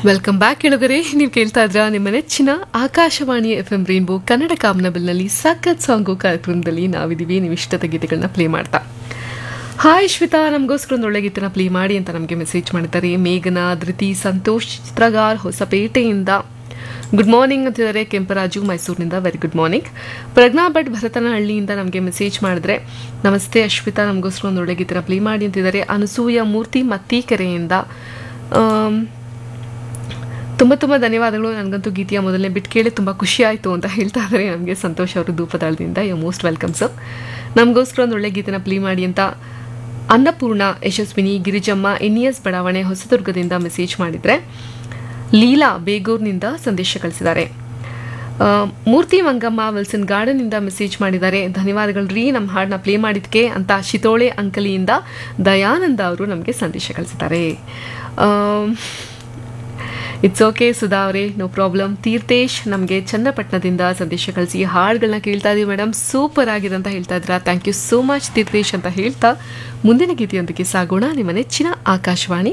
welcome back ಕೆಳಗರೆ ನೀವು ಕೇಳ್ತಾ ಇದ್ರ ನಿಮ್ಮ ನೆಚ್ಚಿನ Akashvani F M rainbow Kannada ಕಾಮನಬಲ್ನಲ್ಲಿ ಸಖತ್ ಸಾಂಗು ಕಾರ್ಯಕ್ರಮದಲ್ಲಿ ನಾವಿದ್ದೀವಿ ನೀವು ಇಷ್ಟದ ಗೀತೆಗಳನ್ನ ಪ್ಲೇ ಮಾಡ್ತಾ ಹಾಯ್ ಶ್ವೇತಾ ನಮಗೋಸ್ಕರ ಒಂದು ಒಳ್ಳೆ ಗೀತೆನ ಪ್ಲೇ ಮಾಡಿ ಅಂತ ನಮಗೆ ಮೆಸೇಜ್ ಮಾಡಿದ್ದಾರೆ ಮೇಘನಾ ಧೃತಿ ಸಂತೋಷ್ ಚಿತ್ರಗಾರ್ ಹೊಸಪೇಟೆಯಿಂದ ಗುಡ್ ಮಾರ್ನಿಂಗ್ ಅಂತಿದ್ದಾರೆ ಕೆಂಪರಾಜು ಮೈಸೂರಿನಿಂದ very good morning Pragna Bhat ಭರತನಹಳ್ಳಿಯಿಂದ ನಮಗೆ ಮೆಸೇಜ್ ಮಾಡಿದ್ರೆ ನಮಸ್ತೆ ಅಶ್ವಿತಾ ನಮಗೋಸ್ಕರ ಒಂದು ಒಳ್ಳೆ ಗೀತೆನ ಪ್ಲೇ ಮಾಡಿ ಅಂತಿದ್ದಾರೆ ಅನಸೂಯ ಮೂರ್ತಿ ಮತ್ತೀಕೆರೆಯಿಂದ ಆಮ್, ತುಂಬ ತುಂಬ ಧನ್ಯವಾದಗಳು ನನಗಂತೂ ಗೀತೆಯ ಮೊದಲನೇ ಬಿಟ್ಟು ಕೇಳಿ ತುಂಬ ಖುಷಿ ಆಯಿತು ಅಂತ ಹೇಳ್ತಾ ಇದ್ದಾರೆ ನಮಗೆ ಸಂತೋಷ್ ಅವರು ಧೂಪದಾಳದಿಂದ ಯು ಮೋಸ್ಟ್ ವೆಲ್ಕಮ್ ಸರ್ ನಮಗೋಸ್ಕರ ಒಂದು ಒಳ್ಳೆ ಗೀತೆನ ಪ್ಲೇ ಮಾಡಿ ಅಂತ ಅನ್ನಪೂರ್ಣ ಯಶಸ್ವಿನಿ ಗಿರಿಜಮ್ಮ ಎನ್ಇಎಸ್ ಬಡಾವಣೆ ಹೊಸದುರ್ಗದಿಂದ ಮೆಸೇಜ್ ಮಾಡಿದರೆ ಲೀಲಾ ಬೇಗೂರ್ನಿಂದ ಸಂದೇಶ ಕಳಿಸಿದ್ದಾರೆ ಆ, ಮೂರ್ತಿ ಮಂಗಮ್ಮ ವಿಲ್ಸನ್ ಗಾರ್ಡನ್ನಿಂದ ಮೆಸೇಜ್ ಮಾಡಿದ್ದಾರೆ ಧನ್ಯವಾದಗಳು ರೀ ನಮ್ಮ ಹಾಡನ್ನ ಪ್ಲೇ ಮಾಡಿದ್ಕೆ ಅಂತ ಶಿತೋಳೆ ಅಂಕಲಿಯಿಂದ ದಯಾನಂದ ಅವರು ನಮಗೆ ಸಂದೇಶ ಕಳಿಸಿದ್ದಾರೆ ಇಟ್ಸ್ ಓಕೆ ಸುಧಾ ಅವರೇ ನೋ ಪ್ರಾಬ್ಲಮ್ ತೀರ್ಥೇಶ್ ನಮಗೆ ಚನ್ನಪಟ್ಟಣದಿಂದ ಸಂದೇಶ ಕಳಿಸಿ ಹಾಡುಗಳನ್ನ ಕೇಳ್ತಾ ಇದೀವಿ ಮೇಡಮ್ ಸೂಪರ್ ಆಗಿದೆ ಅಂತ ಹೇಳ್ತಾ ಇದ್ರ thank you so much Theerthesh ಅಂತ ಹೇಳ್ತಾ ಮುಂದಿನ ಗೀತೆಯೊಂದಿಗೆ ಸಾಗೋಣ ನಿಮ್ಮ ನೆಚ್ಚಿನ ಆಕಾಶವಾಣಿ